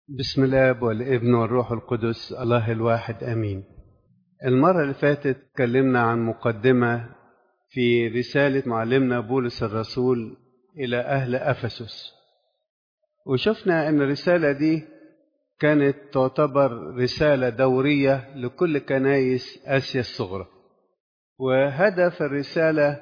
بسم الله والابن والروح القدس الله الواحد امين المره اللي فاتت اتكلمنا عن مقدمه في رساله معلمنا بولس الرسول الى اهل افسس وشفنا ان الرساله دي كانت تعتبر رساله دوريه لكل كنايس اسيا الصغرى وهدف الرساله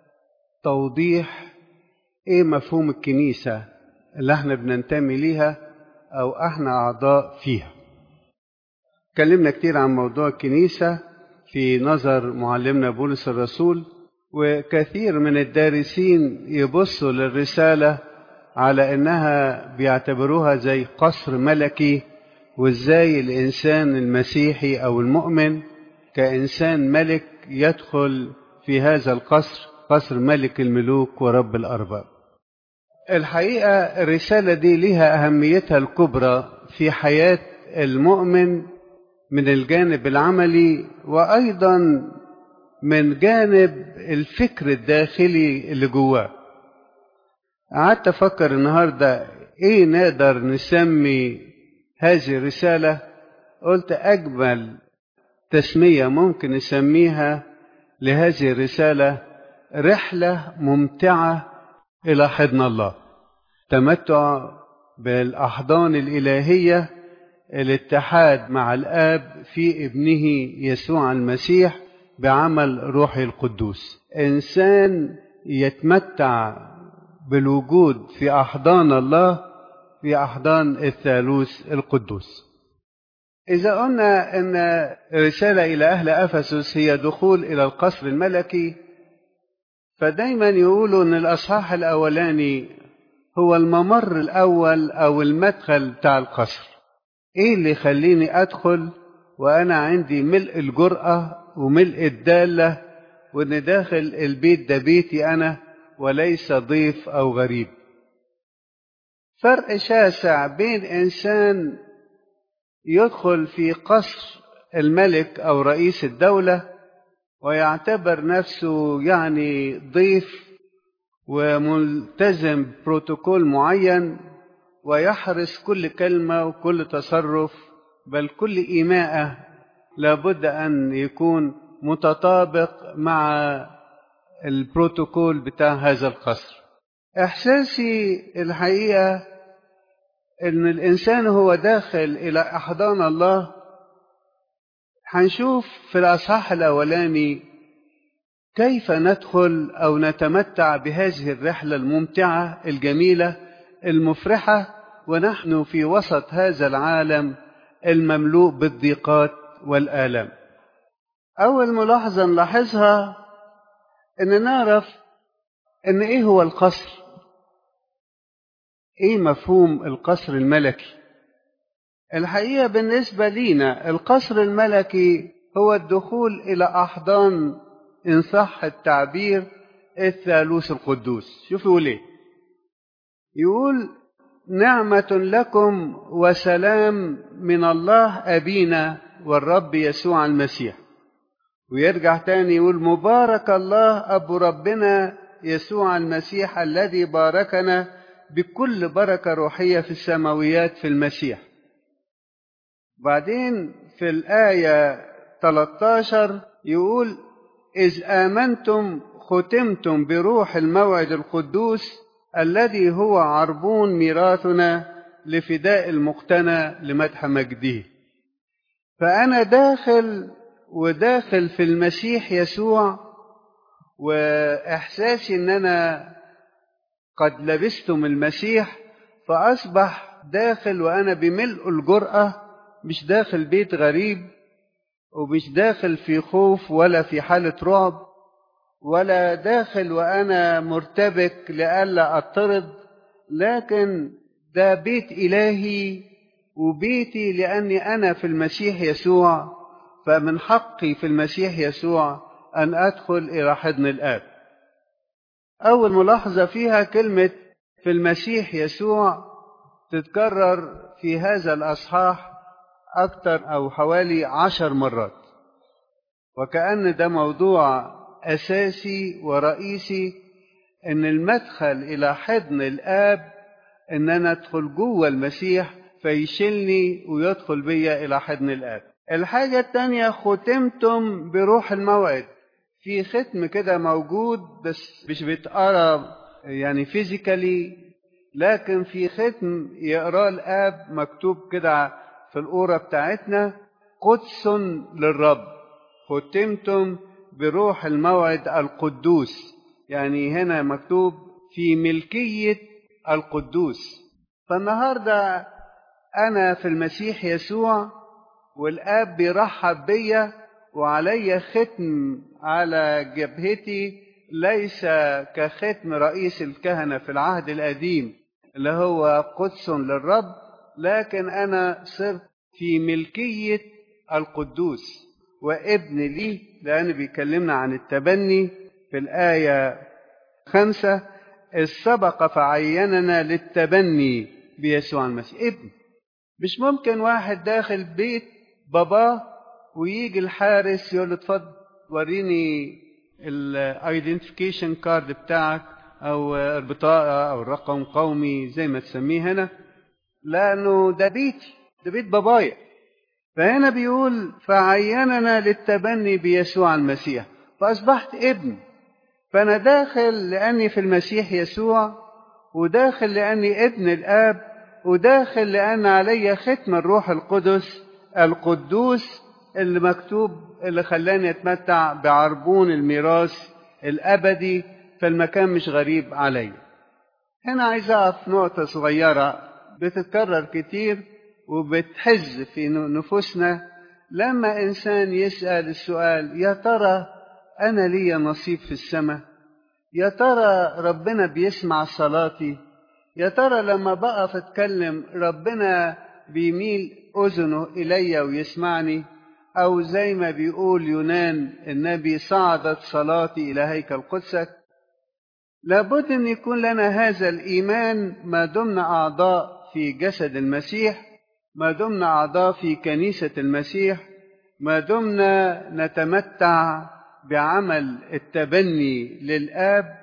توضيح ايه مفهوم الكنيسه اللي احنا بننتمي ليها أو احنا أعضاء فيها. اتكلمنا كتير عن موضوع الكنيسة في نظر معلمنا بولس الرسول وكثير من الدارسين يبصوا للرسالة على إنها بيعتبروها زي قصر ملكي وإزاي الإنسان المسيحي أو المؤمن كإنسان ملك يدخل في هذا القصر قصر ملك الملوك ورب الأرباب. الحقيقة الرسالة دي لها أهميتها الكبرى في حياة المؤمن من الجانب العملي وأيضا من جانب الفكر الداخلي اللي جواه قعدت أفكر النهاردة إيه نقدر نسمي هذه الرسالة قلت أجمل تسمية ممكن نسميها لهذه الرسالة رحلة ممتعة إلى حضن الله تمتع بالأحضان الإلهية الاتحاد مع الآب في ابنه يسوع المسيح بعمل روحه القدوس إنسان يتمتع بالوجود في أحضان الله في أحضان الثالوث القدوس إذا قلنا أن رسالة إلى أهل أفسس هي دخول إلى القصر الملكي فدايما يقولوا ان الاصحاح الاولاني هو الممر الاول او المدخل بتاع القصر ايه اللي يخليني ادخل وانا عندي ملء الجرأة وملء الدالة وان داخل البيت ده بيتي انا وليس ضيف او غريب فرق شاسع بين انسان يدخل في قصر الملك او رئيس الدوله ويعتبر نفسه يعني ضيف وملتزم بروتوكول معين ويحرص كل كلمة وكل تصرف بل كل إيماءة لابد أن يكون متطابق مع البروتوكول بتاع هذا القصر إحساسي الحقيقة أن الإنسان هو داخل إلى أحضان الله هنشوف في الأصحاح الأولاني كيف ندخل أو نتمتع بهذه الرحلة الممتعة الجميلة المفرحة ونحن في وسط هذا العالم المملوء بالضيقات والآلام. أول ملاحظة نلاحظها إن نعرف إن إيه هو القصر؟ إيه مفهوم القصر الملكي؟ الحقيقة بالنسبة لينا القصر الملكي هو الدخول إلى أحضان إن صح التعبير الثالوث القدوس شوفوا يقول إيه يقول نعمة لكم وسلام من الله أبينا والرب يسوع المسيح ويرجع تاني يقول مبارك الله أبو ربنا يسوع المسيح الذي باركنا بكل بركة روحية في السماويات في المسيح بعدين في الآية 13 يقول إذ آمنتم ختمتم بروح الموعد القدوس الذي هو عربون ميراثنا لفداء المقتنى لمدح مجده فأنا داخل وداخل في المسيح يسوع وإحساسي إن أنا قد لبستم المسيح فأصبح داخل وأنا بملء الجرأة مش داخل بيت غريب ومش داخل في خوف ولا في حالة رعب ولا داخل وأنا مرتبك لئلا أطرد لكن ده بيت إلهي وبيتي لأني أنا في المسيح يسوع فمن حقي في المسيح يسوع أن أدخل إلى حضن الآب أول ملاحظة فيها كلمة في المسيح يسوع تتكرر في هذا الأصحاح أكثر أو حوالي عشر مرات وكأن ده موضوع أساسي ورئيسي إن المدخل إلى حضن الآب إن أنا أدخل جوه المسيح فيشيلني ويدخل بيا إلى حضن الآب الحاجة التانية ختمتم بروح الموعد في ختم كده موجود بس مش بيتقرا يعني فيزيكالي لكن في ختم يقراه الآب مكتوب كده في القورة بتاعتنا قدس للرب ختمتم بروح الموعد القدوس يعني هنا مكتوب في ملكية القدوس فالنهاردة أنا في المسيح يسوع والآب بيرحب بيا وعلي ختم على جبهتي ليس كختم رئيس الكهنة في العهد القديم اللي هو قدس للرب لكن أنا صرت في ملكية القدوس وابن لي لأن بيكلمنا عن التبني في الآية خمسة إذ سبق فعيننا للتبني بيسوع المسيح ابن مش ممكن واحد داخل بيت باباه ويجي الحارس يقول له اتفضل وريني الايدنتيفيكيشن كارد بتاعك او البطاقه او الرقم قومي زي ما تسميه هنا لانه ده بيتي ده بيت بابايا فهنا بيقول فعيننا للتبني بيسوع المسيح فاصبحت ابن فانا داخل لاني في المسيح يسوع وداخل لاني ابن الاب وداخل لان علي ختم الروح القدس القدوس اللي مكتوب اللي خلاني اتمتع بعربون الميراث الابدي فالمكان مش غريب علي هنا عايز اقف نقطه صغيره بتتكرر كتير وبتحز في نفوسنا لما انسان يسال السؤال يا ترى انا لي نصيب في السماء يا ترى ربنا بيسمع صلاتي يا ترى لما بقف اتكلم ربنا بيميل اذنه الي ويسمعني او زي ما بيقول يونان النبي صعدت صلاتي الى هيكل قدسك لابد ان يكون لنا هذا الايمان ما دمنا اعضاء في جسد المسيح ما دمنا اعضاء في كنيسه المسيح ما دمنا نتمتع بعمل التبني للاب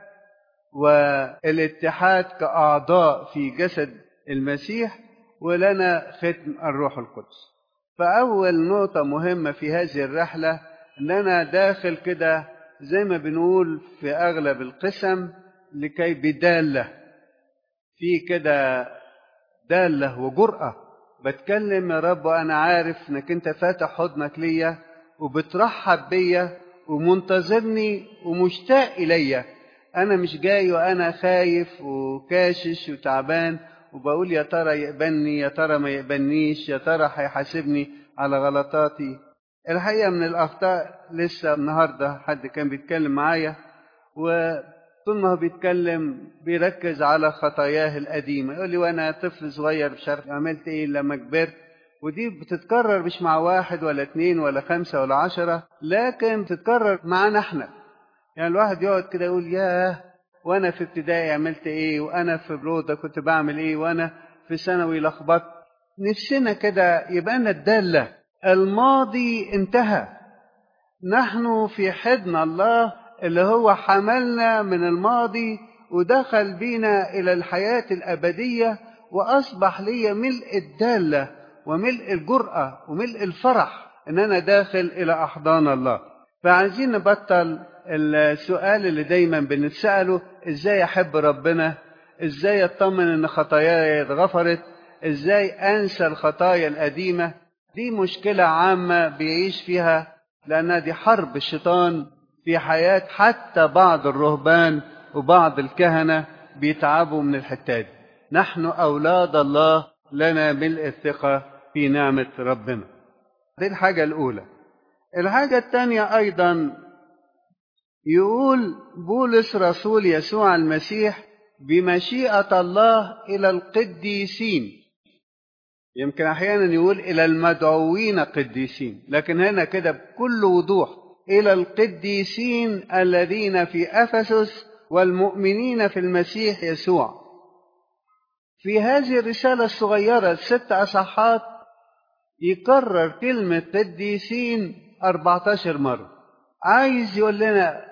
والاتحاد كاعضاء في جسد المسيح ولنا ختم الروح القدس فاول نقطه مهمه في هذه الرحله ان انا داخل كده زي ما بنقول في اغلب القسم لكي بداله في كده داله وجرأه بتكلم يا رب وانا عارف انك انت فاتح حضنك ليا وبترحب بيا ومنتظرني ومشتاق اليا انا مش جاي وانا خايف وكاشش وتعبان وبقول يا ترى يقبلني يا ترى ما يقبلنيش يا ترى هيحاسبني على غلطاتي الحقيقه من الاخطاء لسه النهارده حد كان بيتكلم معايا وطول ما هو بيتكلم بيركز على خطاياه القديمه يقول لي وانا طفل صغير مش عارف عملت ايه لما كبرت ودي بتتكرر مش مع واحد ولا اتنين ولا خمسة ولا عشرة لكن بتتكرر معانا احنا يعني الواحد يقعد كده يقول ياه وانا في ابتدائي عملت ايه وانا في بروضة كنت بعمل ايه وانا في ثانوي لخبطت نفسنا كده يبقى لنا الدالة الماضي انتهى نحن في حضن الله اللي هو حملنا من الماضي ودخل بينا الى الحياة الابدية واصبح لي ملء الدالة وملء الجرأة وملء الفرح ان انا داخل الى احضان الله فعايزين نبطل السؤال اللي دايما بنتسأله ازاي احب ربنا ازاي اطمن ان خطاياي اتغفرت ازاي انسى الخطايا القديمة دي مشكلة عامة بيعيش فيها لانها دي حرب الشيطان في حياة حتى بعض الرهبان وبعض الكهنة بيتعبوا من الحتة دي نحن أولاد الله لنا ملء الثقة في نعمة ربنا دي الحاجة الأولى الحاجة الثانية أيضا يقول بولس رسول يسوع المسيح بمشيئة الله إلى القديسين يمكن أحيانا يقول إلى المدعوين قديسين لكن هنا كده بكل وضوح إلى القديسين الذين في أفسس والمؤمنين في المسيح يسوع في هذه الرسالة الصغيرة الست أصحات يكرر كلمة قديسين 14 مرة عايز يقول لنا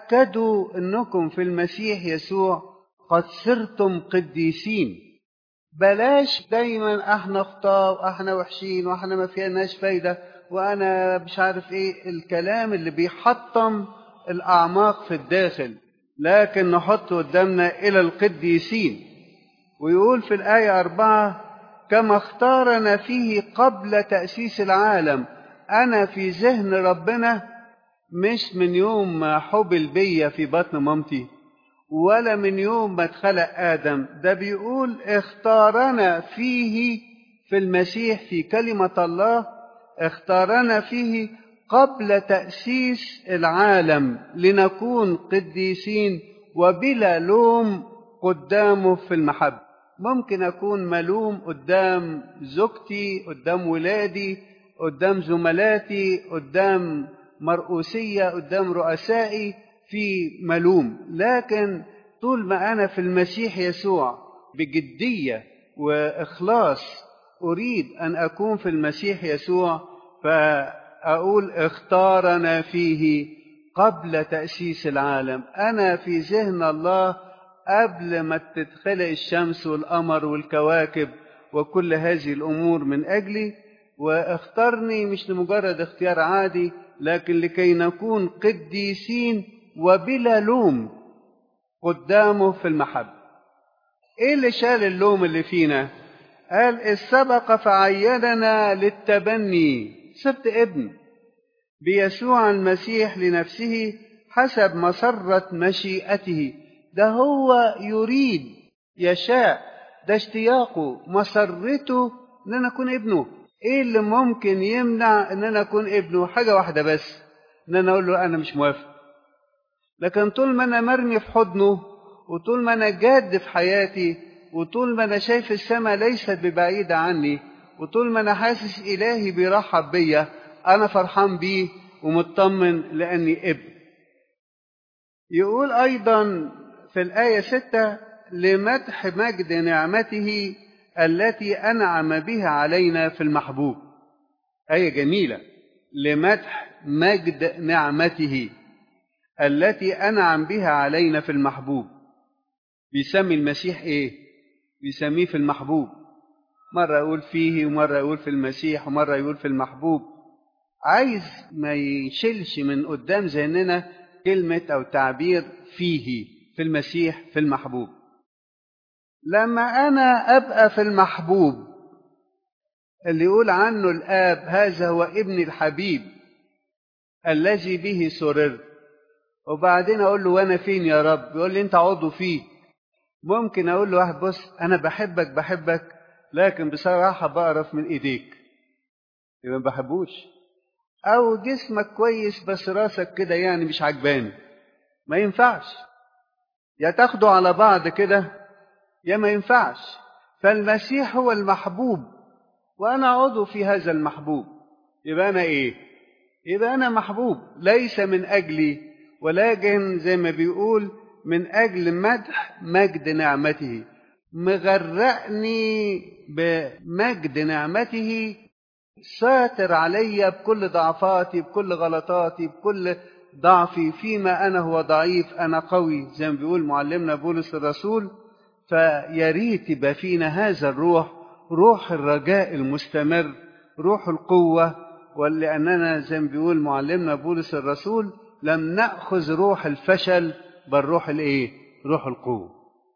تأكدوا أنكم في المسيح يسوع قد صرتم قديسين بلاش دايما احنا خطاه واحنا وحشين واحنا ما فيناش فايده وانا مش عارف ايه الكلام اللي بيحطم الاعماق في الداخل لكن نحط قدامنا الى القديسين ويقول في الايه اربعه كما اختارنا فيه قبل تاسيس العالم انا في ذهن ربنا مش من يوم ما حبل بيا في بطن مامتي ولا من يوم ما اتخلق آدم ده بيقول اختارنا فيه في المسيح في كلمة الله اختارنا فيه قبل تأسيس العالم لنكون قديسين وبلا لوم قدامه في المحبة ممكن أكون ملوم قدام زوجتي قدام ولادي قدام زملاتي قدام مرؤوسية قدام رؤسائي في ملوم لكن طول ما أنا في المسيح يسوع بجدية وإخلاص أريد أن أكون في المسيح يسوع فأقول اختارنا فيه قبل تأسيس العالم أنا في ذهن الله قبل ما تتخلق الشمس والقمر والكواكب وكل هذه الأمور من أجلي واختارني مش لمجرد اختيار عادي لكن لكي نكون قديسين وبلا لوم قدامه في المحبة ايه اللي شال اللوم اللي فينا قال السبق فعيننا للتبني سبت ابن بيسوع المسيح لنفسه حسب مسرة مشيئته ده هو يريد يشاء ده اشتياقه مسرته ان انا اكون ابنه ايه اللي ممكن يمنع ان انا اكون ابنه حاجه واحده بس ان انا اقول له انا مش موافق لكن طول ما انا مرمي في حضنه وطول ما انا جاد في حياتي وطول ما انا شايف السماء ليست ببعيده عني وطول ما انا حاسس الهي بيرحب بيا انا فرحان بيه ومطمن لاني ابن يقول ايضا في الايه ستة لمدح مجد نعمته التي انعم بها علينا في المحبوب ايه جميله لمدح مجد نعمته التي انعم بها علينا في المحبوب بيسمي المسيح ايه بيسميه في المحبوب مره يقول فيه ومره يقول في المسيح ومره يقول في المحبوب عايز ما يشيلش من قدام ذهننا كلمه او تعبير فيه في المسيح في المحبوب لما أنا أبقى في المحبوب اللي يقول عنه الآب هذا هو ابني الحبيب الذي به سررت وبعدين أقول له وأنا فين يا رب يقول لي أنت عضو فيه ممكن أقول له واحد بص أنا بحبك بحبك لكن بصراحة بقرف من إيديك يبقى ما بحبوش أو جسمك كويس بس راسك كده يعني مش عجباني ما ينفعش يا تاخدوا على بعض كده يا ما ينفعش فالمسيح هو المحبوب وانا عضو في هذا المحبوب يبقى انا ايه يبقى انا محبوب ليس من اجلي ولكن زي ما بيقول من اجل مدح مجد نعمته مغرقني بمجد نعمته ساتر علي بكل ضعفاتي بكل غلطاتي بكل ضعفي فيما انا هو ضعيف انا قوي زي ما بيقول معلمنا بولس الرسول فيا ريت يبقى فينا هذا الروح روح الرجاء المستمر روح القوة ولأننا زي ما بيقول معلمنا بولس الرسول لم نأخذ روح الفشل بل روح الإيه؟ روح القوة.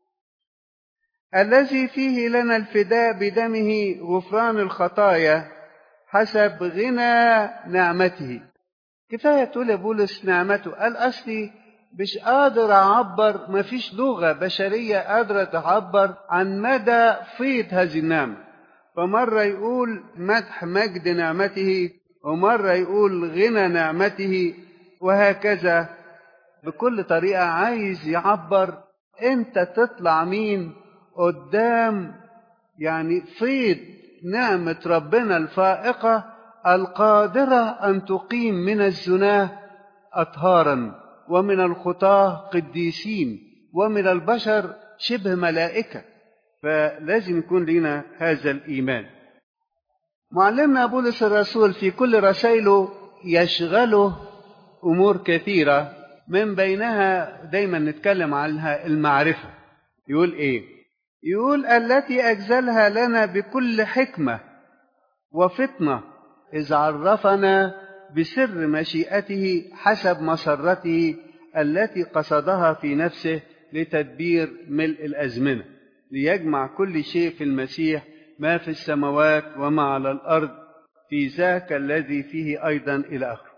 الذي فيه لنا الفداء بدمه غفران الخطايا حسب غنى نعمته. كفاية تقول يا بولس نعمته، قال أصلي مش قادر أعبر ما فيش لغة بشرية قادرة تعبر عن مدى فيض هذه النعمة فمرة يقول مدح مجد نعمته ومرة يقول غنى نعمته وهكذا بكل طريقة عايز يعبر انت تطلع مين قدام يعني فيض نعمة ربنا الفائقة القادرة أن تقيم من الزناه أطهارا ومن الخطاة قديسين ومن البشر شبه ملائكة فلازم يكون لنا هذا الإيمان معلمنا بولس الرسول في كل رسائله يشغله أمور كثيرة من بينها دايما نتكلم عنها المعرفة يقول إيه يقول التي أجزلها لنا بكل حكمة وفطنة إذ عرفنا بسر مشيئته حسب مسرته التي قصدها في نفسه لتدبير ملء الأزمنة ليجمع كل شيء في المسيح ما في السماوات وما على الأرض في ذاك الذي فيه أيضا إلى آخره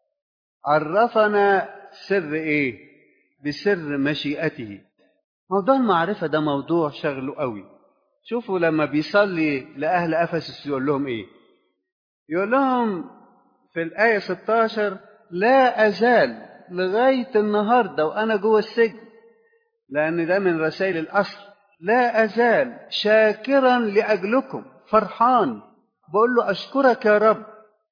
عرفنا سر إيه بسر مشيئته موضوع المعرفة ده موضوع شغله قوي شوفوا لما بيصلي لأهل أفسس يقول لهم إيه يقول لهم في الآية 16 لا أزال لغاية النهاردة وأنا جوه السجن لأن ده من رسائل الأصل لا أزال شاكرا لأجلكم فرحان بقول له أشكرك يا رب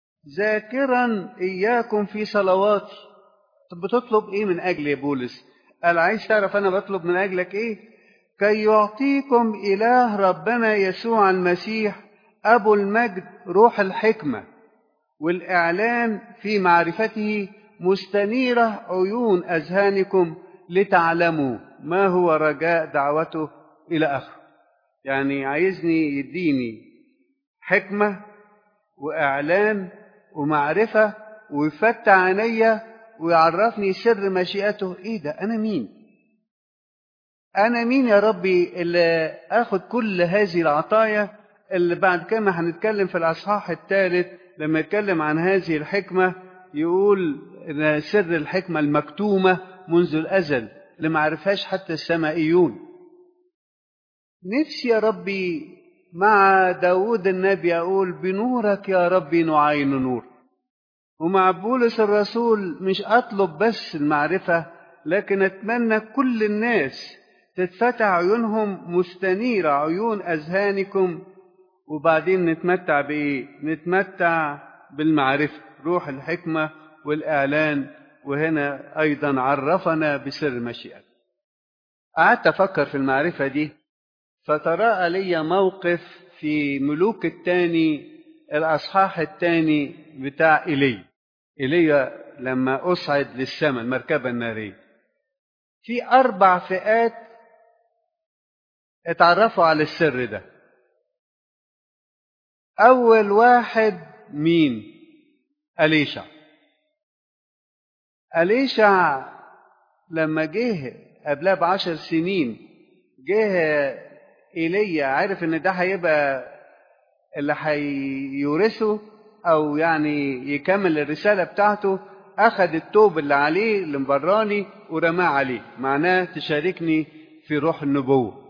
ذاكرا إياكم في صلواتي طب بتطلب إيه من أجل يا بولس قال عايز تعرف أنا بطلب من أجلك إيه كي يعطيكم إله ربنا يسوع المسيح أبو المجد روح الحكمة والإعلان في معرفته مستنيرة عيون أذهانكم لتعلموا ما هو رجاء دعوته إلى آخره يعني عايزني يديني حكمة وإعلان ومعرفة ويفتح عينيا ويعرفني سر مشيئته إيه ده أنا مين أنا مين يا ربي اللي آخد كل هذه العطايا اللي بعد كده هنتكلم في الأصحاح الثالث لما يتكلم عن هذه الحكمة يقول إن سر الحكمة المكتومة منذ الأزل اللي ما عرفهاش حتى السمائيون نفسي يا ربي مع داود النبي أقول بنورك يا ربي نعاين نور ومع بولس الرسول مش أطلب بس المعرفة لكن أتمنى كل الناس تتفتح عيونهم مستنيرة عيون أذهانكم وبعدين نتمتع بإيه؟ نتمتع بالمعرفة روح الحكمة والإعلان وهنا أيضا عرفنا بسر المشيئة قعدت أفكر في المعرفة دي فتراءى لي موقف في ملوك الثاني الأصحاح الثاني بتاع إيليا إيليا لما أصعد للسماء المركبة النارية في أربع فئات اتعرفوا على السر ده أول واحد مين أليشع أليشع لما جه قبلها بعشر سنين جه إيليا عارف إن ده هيبقى اللي هيورثه أو يعني يكمل الرسالة بتاعته أخذ التوب اللي عليه اللي مبراني ورماه عليه معناه تشاركني في روح النبوة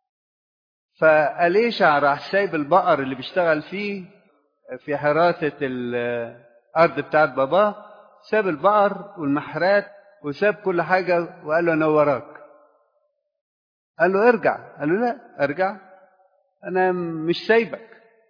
فأليشع راح سايب البقر اللي بيشتغل فيه في حراسة الأرض بتاعت باباه ساب البقر والمحرات وساب كل حاجة وقال له أنا وراك قال له ارجع قال له لا ارجع أنا مش سايبك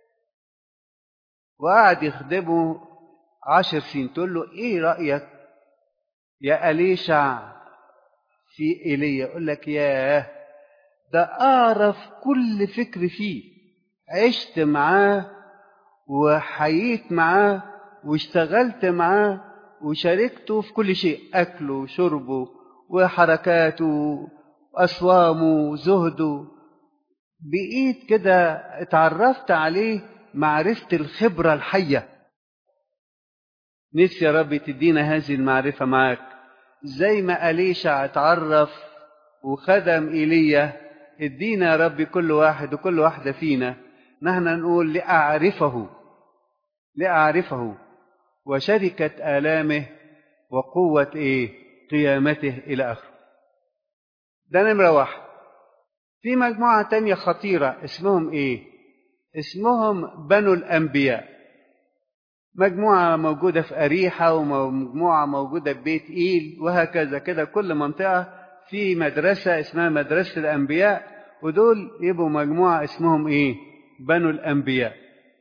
وقعد يخدمه عشر سنين تقول له ايه رأيك يا أليشع في إيليا يقول لك ياه ده أعرف كل فكر فيه عشت معاه وحييت معاه واشتغلت معاه وشاركته في كل شيء أكله وشربه وحركاته وأصوامه وزهده بقيت كده اتعرفت عليه معرفة الخبرة الحية نفسي يا رب تدينا هذه المعرفة معاك زي ما أليشع اتعرف وخدم إيليا ادينا يا رب كل واحد وكل واحدة فينا نحن نقول لأعرفه لأعرفه وشركة آلامه وقوة إيه قيامته إلى آخره ده نمرة واحد في مجموعة تانية خطيرة اسمهم إيه اسمهم بنو الأنبياء مجموعة موجودة في أريحة ومجموعة موجودة في بيت إيل وهكذا كده كل منطقة في مدرسة اسمها مدرسة الأنبياء ودول يبقوا مجموعة اسمهم إيه بنو الأنبياء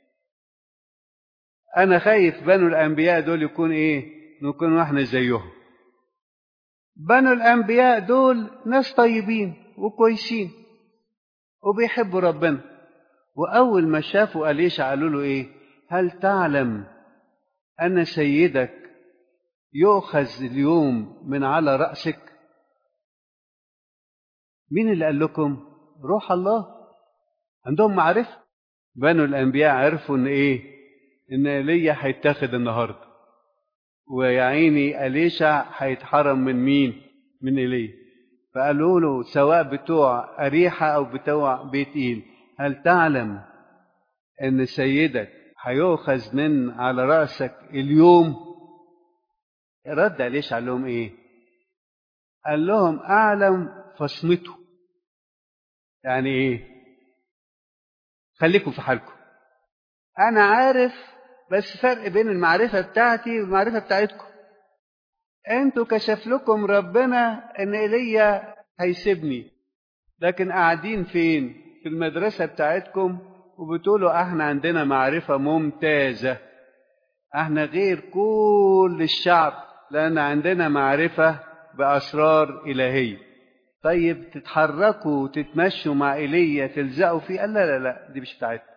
أنا خايف بنو الأنبياء دول يكون إيه نكون إحنا زيهم بنو الأنبياء دول ناس طيبين وكويسين وبيحبوا ربنا وأول ما شافوا أليشع قالوا له إيه هل تعلم أن سيدك يؤخذ اليوم من على رأسك مين اللي قال لكم روح الله عندهم معرفة بنو الأنبياء عرفوا إن إيه إن إيليا هيتاخد النهاردة ويا عيني أليشع هيتحرم من مين من إيليا فقالوا له سواء بتوع أريحة أو بتوع بيت إيل هل تعلم إن سيدك هيؤخذ من على رأسك اليوم رد أليشع قال لهم إيه قال لهم أعلم فاصمتوا يعني إيه خليكم في حالكم أنا عارف بس فرق بين المعرفة بتاعتي والمعرفة بتاعتكم انتوا كشف لكم ربنا ان ايليا هيسيبني لكن قاعدين فين في المدرسة بتاعتكم وبتقولوا احنا عندنا معرفة ممتازة احنا غير كل الشعب لان عندنا معرفة بأسرار إلهية طيب تتحركوا وتتمشوا مع ايليا تلزقوا فيه قال لا لا لا دي مش بتاعتنا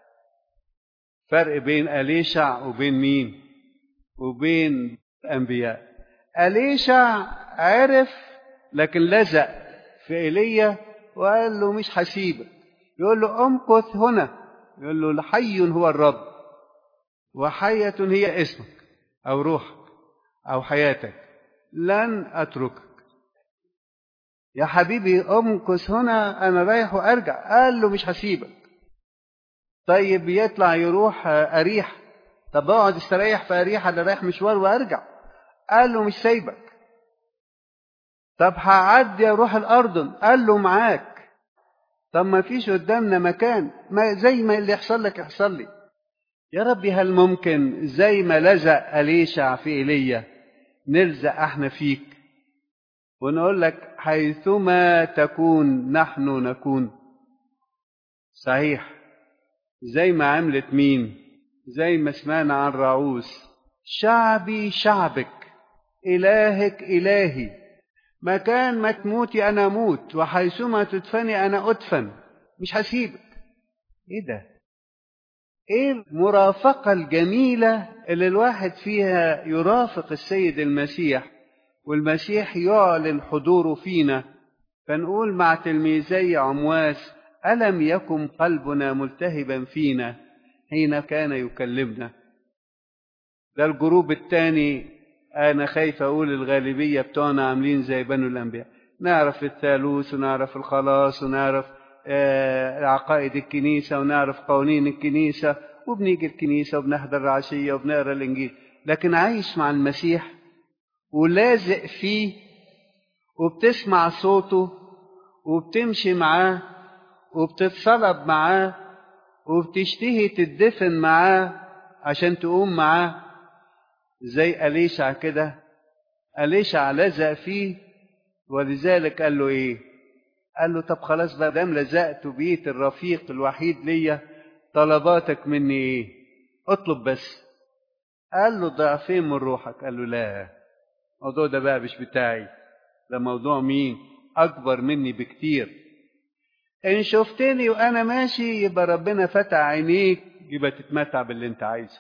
فرق بين أليشع وبين مين وبين الأنبياء أليشع عرف لكن لزق في إيليا وقال له مش هسيبك يقول له امكث هنا يقول له حي هو الرب وحية هي اسمك أو روحك أو حياتك لن أتركك يا حبيبي امكث هنا أنا رايح وأرجع قال له مش هسيبك طيب يطلع يروح أريح طب اقعد استريح في أريح أنا رايح مشوار وأرجع قال له مش سايبك طب هعدي أروح الأردن قال له معاك طب ما فيش قدامنا مكان ما زي ما اللي يحصل لك يحصل لي يا ربي هل ممكن زي ما لزق أليشع في إيليا نلزق احنا فيك ونقول لك حيثما تكون نحن نكون صحيح زي ما عملت مين زي ما سمعنا عن راعوس شعبي شعبك إلهك إلهي مكان ما تموتي أنا أموت وحيثما تدفني أنا أدفن مش هسيبك إيه ده إيه المرافقة الجميلة اللي الواحد فيها يرافق السيد المسيح والمسيح يعلن حضوره فينا فنقول مع تلميذي عمواس ألم يكن قلبنا ملتهبا فينا حين كان يكلمنا ده الجروب الثاني أنا خايف أقول الغالبية بتوعنا عاملين زي بنو الأنبياء نعرف الثالوث ونعرف الخلاص ونعرف آه عقائد الكنيسة ونعرف قوانين الكنيسة وبنيجي الكنيسة وبنحضر العشية وبنقرا الإنجيل لكن عايش مع المسيح ولازق فيه وبتسمع صوته وبتمشي معاه وبتتصلب معاه وبتشتهي تدفن معاه عشان تقوم معاه زي أليشع كده أليشع لزق فيه ولذلك قال له إيه؟ قال له طب خلاص بقى دام لزقت وبقيت الرفيق الوحيد ليا طلباتك مني إيه؟ اطلب بس قال له ضعفين من روحك قال له لا الموضوع ده بقى مش بتاعي ده موضوع مين أكبر مني بكتير إن شفتني وأنا ماشي يبقى ربنا فتح عينيك يبقى تتمتع باللي أنت عايزه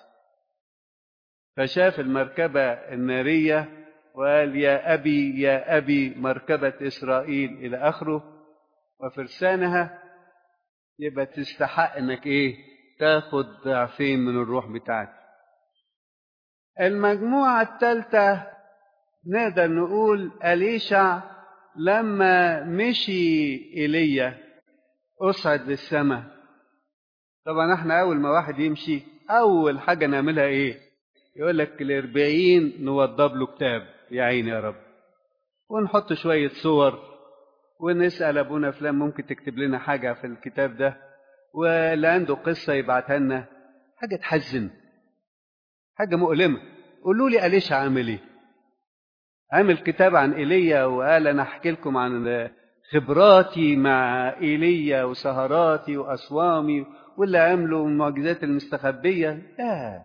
فشاف المركبة النارية وقال يا أبي يا أبي مركبة إسرائيل إلى آخره وفرسانها يبقى تستحق إنك إيه تاخد ضعفين من الروح بتاعتك المجموعة الثالثة نقدر نقول أليشع لما مشي إيليا أصعد للسماء طبعا احنا أول ما واحد يمشي أول حاجة نعملها إيه يقول لك الأربعين نوضب له كتاب يا عيني يا رب ونحط شوية صور ونسأل أبونا فلان ممكن تكتب لنا حاجة في الكتاب ده واللي عنده قصة يبعتها لنا حاجة تحزن حاجة مؤلمة قولوا لي أليش عامل إيه عامل كتاب عن إيليا وقال أنا أحكي لكم عن خبراتي مع إيليا وسهراتي وأصوامي واللي عملوا المعجزات المستخبية لا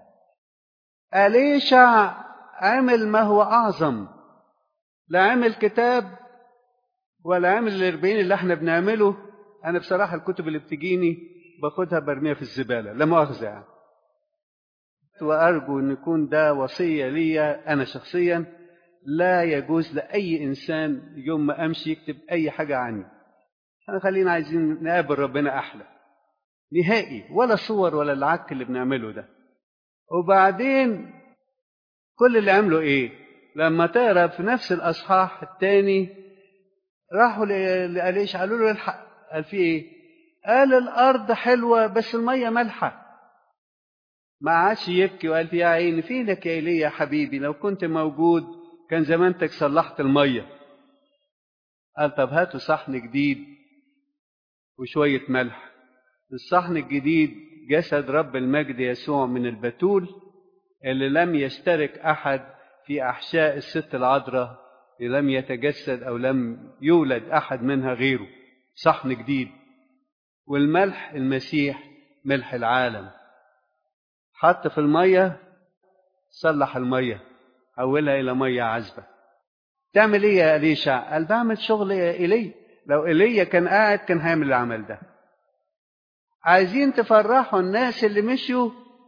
أليشع عمل ما هو أعظم لا عمل كتاب ولا عمل الأربعين اللي احنا بنعمله أنا بصراحة الكتب اللي بتجيني باخدها برميها في الزبالة لا مؤاخذة يعني وأرجو أن يكون ده وصية ليا أنا شخصيا لا يجوز لأي إنسان يوم ما أمشي يكتب أي حاجة عني احنا خلينا عايزين نقابل ربنا احلى نهائي ولا صور ولا العك اللي بنعمله ده وبعدين كل اللي عملوا ايه لما تقرا في نفس الاصحاح الثاني راحوا لقاليش قالوا له الحق قال في ايه قال الارض حلوه بس الميه مالحه ما عادش يبكي وقال في يا عيني فينك يا ايليا يا حبيبي لو كنت موجود كان زمانتك صلحت الميه قال طب هاتوا صحن جديد وشويه ملح الصحن الجديد جسد رب المجد يسوع من البتول اللي لم يشترك احد في احشاء الست العذراء لم يتجسد او لم يولد احد منها غيره صحن جديد والملح المسيح ملح العالم حط في الميه صلح الميه حولها الى ميه عذبه تعمل ايه يا اليشع قال بعمل شغل ايليا لو ايليا كان قاعد كان هيعمل العمل ده عايزين تفرحوا الناس اللي مشيوا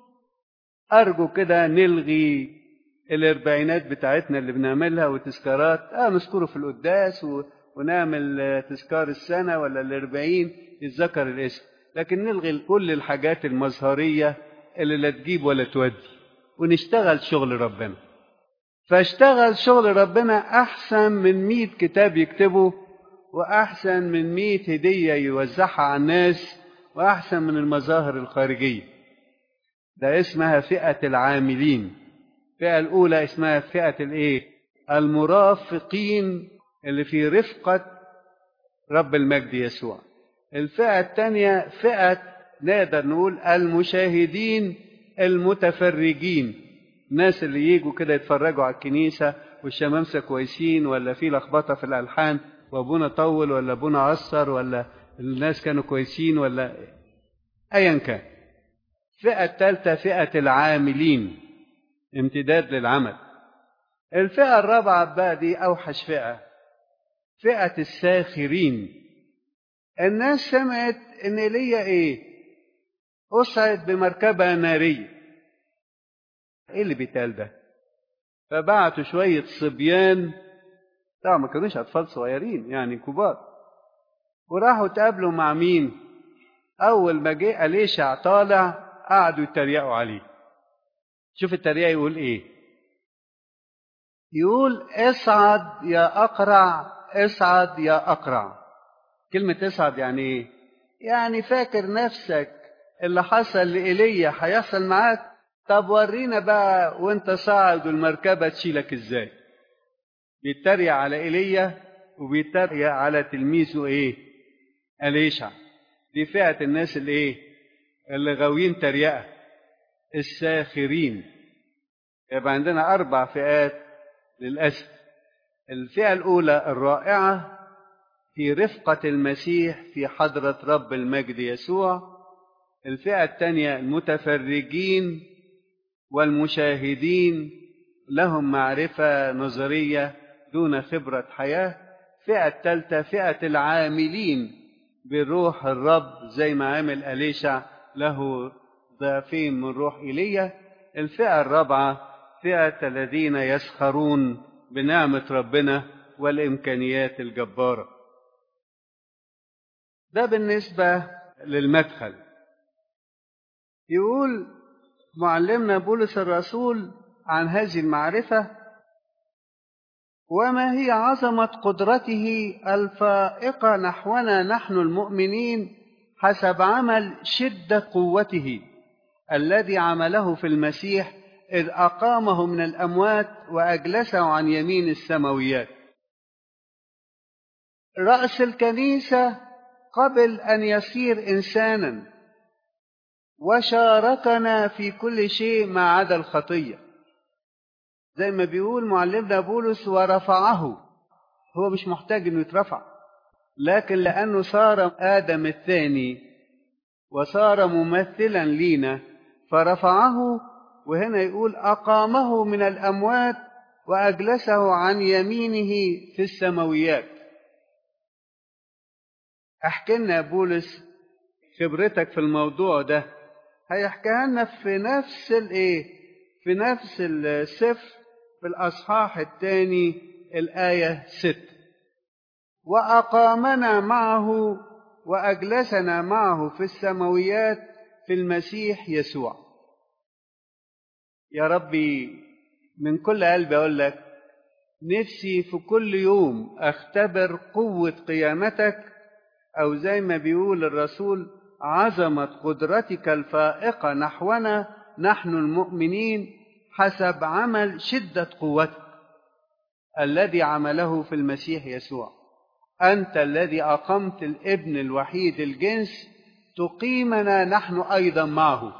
ارجو كده نلغي الاربعينات بتاعتنا اللي بنعملها وتذكارات اه نذكره في القداس و... ونعمل تذكار السنة ولا الاربعين يتذكر الاسم لكن نلغي كل الحاجات المظهرية اللي لا تجيب ولا تودي ونشتغل شغل ربنا فاشتغل شغل ربنا أحسن من مئة كتاب يكتبه وأحسن من مئة هدية يوزعها على الناس وأحسن من المظاهر الخارجية ده اسمها فئة العاملين الفئة الأولى اسمها فئة الإيه؟ المرافقين اللي في رفقة رب المجد يسوع. الفئة الثانية فئة نقدر نقول المشاهدين المتفرجين. الناس اللي يجوا كده يتفرجوا على الكنيسة والشمامسة كويسين ولا في لخبطة في الألحان وأبونا طول ولا أبونا عصر ولا الناس كانوا كويسين ولا أيا كان. الفئة الثالثة فئة العاملين امتداد للعمل الفئة الرابعة بقى دي أوحش فئة فئة الساخرين الناس سمعت إن ليا إيه أصعد بمركبة نارية إيه اللي بيتقال ده فبعتوا شوية صبيان طبعا ما كانوش أطفال صغيرين يعني كبار وراحوا تقابلوا مع مين أول ما جه أليشع طالع قعدوا يتريقوا عليه شوف التريقة يقول ايه يقول اصعد يا اقرع اصعد يا اقرع كلمة اصعد يعني ايه يعني فاكر نفسك اللي حصل لإيليا هيحصل معاك طب ورينا بقى وانت صاعد والمركبة تشيلك ازاي بيتريق على ايليا وبيتريق على تلميذه ايه اليشع دي فئة الناس اللي ايه اللي غاويين تريقة الساخرين يبقى عندنا أربع فئات للأسف الفئة الأولى الرائعة في رفقة المسيح في حضرة رب المجد يسوع الفئة الثانية المتفرجين والمشاهدين لهم معرفة نظرية دون خبرة حياة الفئة الثالثة فئة العاملين بروح الرب زي ما عمل أليشع له ضعفين من روح ايليا الفئه الرابعه فئه الذين يسخرون بنعمه ربنا والامكانيات الجباره ده بالنسبه للمدخل يقول معلمنا بولس الرسول عن هذه المعرفه وما هي عظمه قدرته الفائقه نحونا نحن المؤمنين حسب عمل شده قوته الذي عمله في المسيح إذ أقامه من الأموات وأجلسه عن يمين السماويات. رأس الكنيسة قبل أن يصير إنسانا وشاركنا في كل شيء ما عدا الخطية. زي ما بيقول معلمنا بولس ورفعه هو مش محتاج انه يترفع لكن لانه صار ادم الثاني وصار ممثلا لينا فرفعه وهنا يقول اقامه من الاموات واجلسه عن يمينه في السماويات احكي لنا يا بولس خبرتك في الموضوع ده هيحكيها لنا في نفس الايه في نفس السفر في الاصحاح الثاني الايه ست وأقامنا معه وأجلسنا معه في السماويات في المسيح يسوع يا ربي من كل قلبي أقول لك نفسي في كل يوم أختبر قوة قيامتك أو زي ما بيقول الرسول عظمة قدرتك الفائقة نحونا نحن المؤمنين حسب عمل شدة قوتك الذي عمله في المسيح يسوع أنت الذي أقمت الابن الوحيد الجنس تقيمنا نحن أيضا معه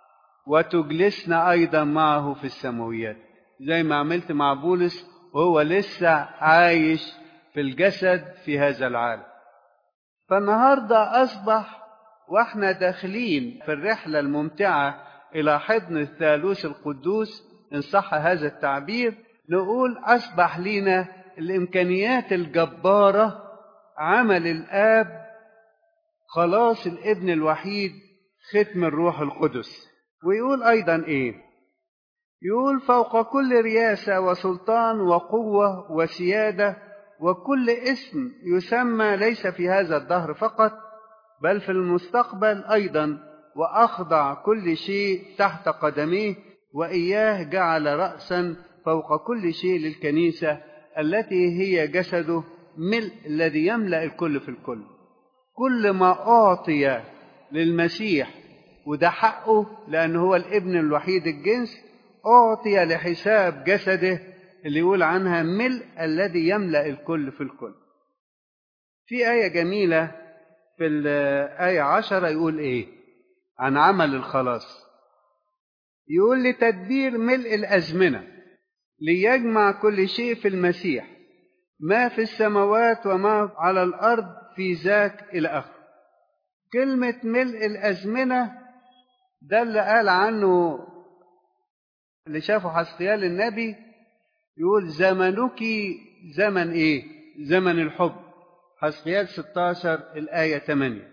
وتجلسنا أيضا معه في السماويات زي ما عملت مع بولس وهو لسه عايش في الجسد في هذا العالم فالنهارده أصبح واحنا داخلين في الرحلة الممتعة إلى حضن الثالوث القدوس إن صح هذا التعبير نقول أصبح لنا الإمكانيات الجبارة عمل الآب خلاص الابن الوحيد ختم الروح القدس ويقول أيضا إيه يقول فوق كل رياسة وسلطان وقوة وسيادة وكل اسم يسمى ليس في هذا الدهر فقط بل في المستقبل أيضا وأخضع كل شيء تحت قدميه وإياه جعل رأسا فوق كل شيء للكنيسة التي هي جسده ملء الذي يملأ الكل في الكل كل ما أعطي للمسيح وده حقه لأنه هو الابن الوحيد الجنس أعطي لحساب جسده اللي يقول عنها ملء الذي يملأ الكل في الكل في آية جميلة في الآية عشرة يقول إيه عن عمل الخلاص يقول لتدبير ملء الأزمنة ليجمع كل شيء في المسيح ما في السماوات وما على الأرض في ذاك إلى آخره كلمة ملء الأزمنة ده اللي قال عنه اللي شافه حسقيال النبي يقول زمنك زمن ايه زمن الحب حسقيال 16 الآية 8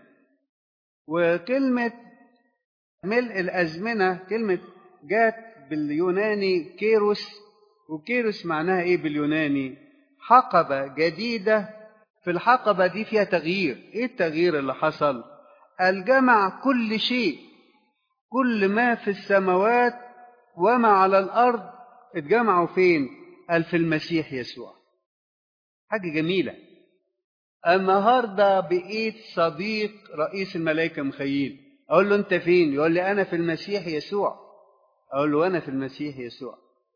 وكلمة ملء الأزمنة كلمة جات باليوناني كيروس وكيروس معناها ايه باليوناني حقبة جديدة في الحقبة دي فيها تغيير ايه التغيير اللي حصل الجمع كل شيء كل ما في السماوات وما على الأرض اتجمعوا فين قال في المسيح يسوع حاجة جميلة النهاردة بقيت صديق رئيس الملائكة مخيل أقول له أنت فين يقول لي أنا في المسيح يسوع أقول له أنا في المسيح يسوع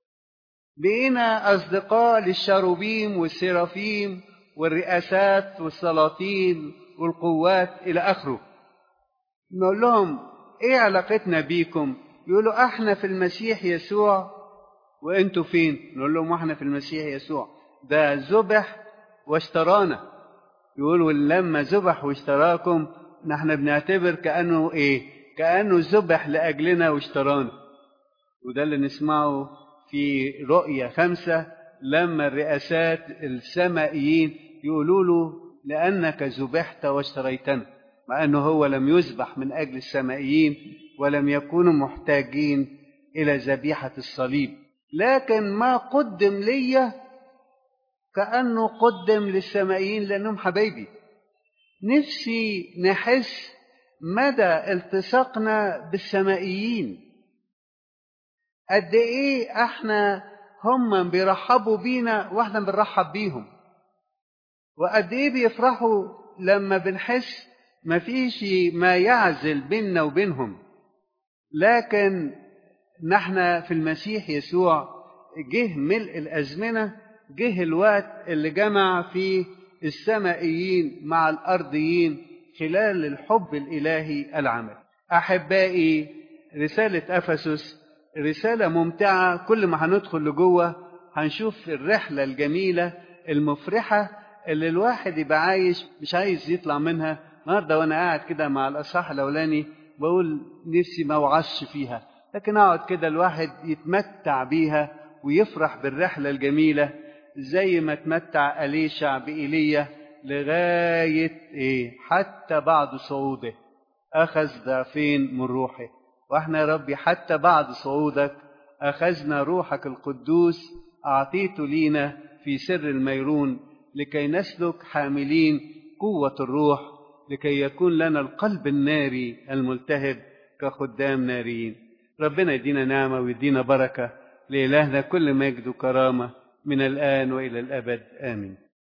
بقينا أصدقاء للشاروبيم والسرافيم والرئاسات والسلاطين والقوات إلى آخره نقول لهم إيه علاقتنا بيكم يقولوا احنا في المسيح يسوع وانتوا فين نقول لهم احنا في المسيح يسوع ده ذبح واشترانا يقولوا لما ذبح واشتراكم نحن بنعتبر كانه ايه كانه ذبح لاجلنا واشترانا وده اللي نسمعه في رؤية خمسة لما الرئاسات السمائيين يقولوا له لأنك ذبحت واشتريتنا مع أنه هو لم يذبح من أجل السمائيين ولم يكونوا محتاجين إلى ذبيحة الصليب لكن ما قدم لي كأنه قدم للسمائيين لأنهم حبايبي نفسي نحس مدى التصاقنا بالسمائيين قد ايه احنا هم بيرحبوا بينا واحنا بنرحب بيهم وقد ايه بيفرحوا لما بنحس مفيش ما يعزل بيننا وبينهم لكن نحن في المسيح يسوع جه ملء الازمنه جه الوقت اللي جمع فيه السمائيين مع الارضيين خلال الحب الالهي العمل احبائي رساله افسس رساله ممتعه كل ما هندخل لجوه هنشوف الرحله الجميله المفرحه اللي الواحد يبقى عايش مش عايز يطلع منها النهارده وانا قاعد كده مع الاصحاح الاولاني بقول نفسي ما اوعظش فيها لكن اقعد كده الواحد يتمتع بيها ويفرح بالرحله الجميله زي ما تمتع اليشع بايليا لغايه ايه حتى بعد صعوده اخذ ضعفين من روحه واحنا يا ربي حتى بعد صعودك اخذنا روحك القدوس اعطيته لينا في سر الميرون لكي نسلك حاملين قوة الروح لكي يكون لنا القلب الناري الملتهب كخدام ناريين ربنا يدينا نعمة ويدينا بركة لإلهنا كل مجد وكرامة من الآن وإلى الأبد آمين